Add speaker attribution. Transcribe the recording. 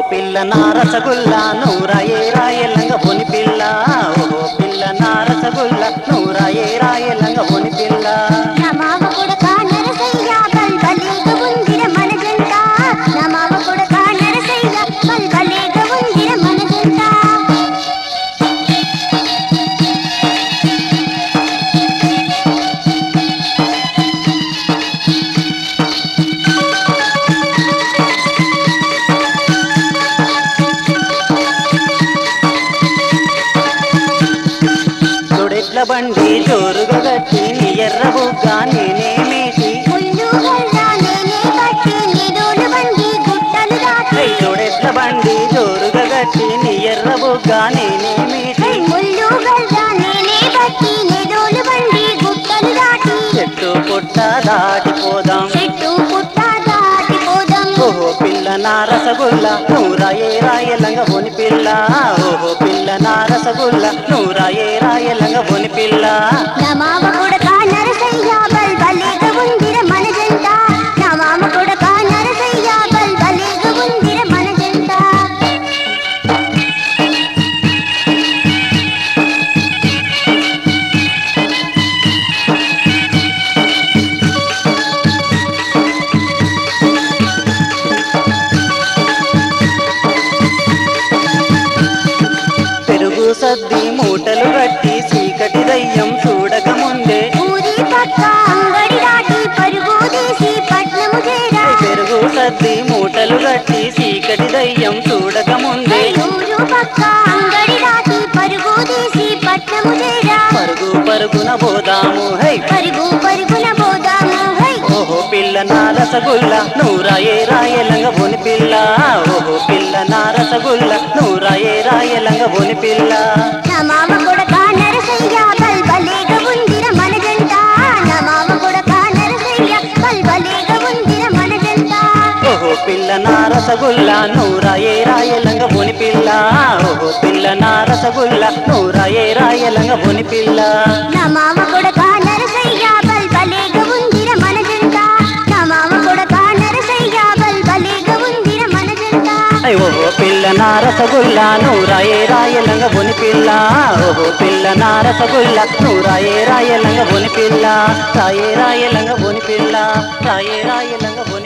Speaker 1: పిల్ల నా రసగుల్లా నూరాయే రాయలంగ బొని పిల్ల ఓ పిల్ల నా రసగుల్లా నూరాయే రాయలంగ బొని పిల్ల
Speaker 2: నా మామ కొడక నరసయ్య బల్బలేగ ఉందిర మన జంట నా మామ కొడక నరసయ్య బల్బలేగ ఉందిర మన జంట
Speaker 1: జోడెట్ల బండి జోరుగా గట్టి నీ ఎర్ర బుగ్గా నేనేమేటి
Speaker 2: ముళ్ళు గల్ల నేనే పట్టి నిడులు బండి గుట్టలు దాటి
Speaker 1: జోడెట్ల బండి జోరుగా గట్టి నీ ఎర్ర బుగ్గా నేనేమేటి
Speaker 2: ముళ్ళు గల్ల నేనే పట్టి నిడులు బండి గుట్టలు దాటి
Speaker 1: చెట్టు పుట్ట దాటిపోదాం
Speaker 2: చెట్టు పుట్ట దాటిపోదాం
Speaker 1: ఓహో పిల్ల నా రసగుల్లా నూరాయే రాయలంగ బొని పిల్ల ఓహో పిల్ల నా రసగుల్లా నూరాయే రాయలంగ బొని పిల్ల
Speaker 2: నా మామ కొడక నరసయ్య బల్బలేగ ఉందిర మన జంట నా మామ కొడక నరసయ్య బల్బలేగ ఉందిర మన జంట
Speaker 1: పెరుగు సద్ది మూటలు కట్టి చీకటి దయ్యం చూడక ముందే
Speaker 2: ఊరి పక్క అంగడి దాటి పరుగు తీసి పట్నము చేరా
Speaker 1: పెరుగు సద్ది మూటలు కట్టి చీకటి దయ్యం చూడక ముందే
Speaker 2: ఊరు పక్క అంగడి దాటి పరుగు తీసి పట్నము చేరా
Speaker 1: పరుగు పరుగున పోదాము హై
Speaker 2: పరుగు పరుగున పోదాము హై
Speaker 1: ఓహో పిల్ల నా రసగుల్ల నూరాయే రాయలంగ బొని పిల్ల ఓహో పిల్ల నా రసగుల్ల నూరాయే రాయలంగ బొని పిల్ల
Speaker 2: నా మామ కొడక నరసయ్య బల్బలేగ ఉందిర మన జంట నా మామ కొడక నరసయ్య బల్బలేగ ఉందిర మన జంట
Speaker 1: ఓహో పిల్ల నా రసగుల్ల నూరాయే రాయలంగ బొని పిల్ల ఓహో పిల్ల నా రసగుల్ల నూరాయే రాయలంగ బొని పిల్ల
Speaker 2: నా మామ కొడక నరసయ్య బల్బలేగ ఉందిర మన జంట నా మామ కొడక నరసయ్య బల్బలేగ ఉందిర మన జంట
Speaker 1: ఐ ఓహో పిల్ల నా రసగుల్ల నూరాయే రాయలంగ బొని పిల్ల ఓహో పిల్ల నా రసగుల్ల నూరాయే రాయలంగ బొని పిల్ల రాయే రాయలంగ బొని పిల్ల రాయే రాయలంగ బొని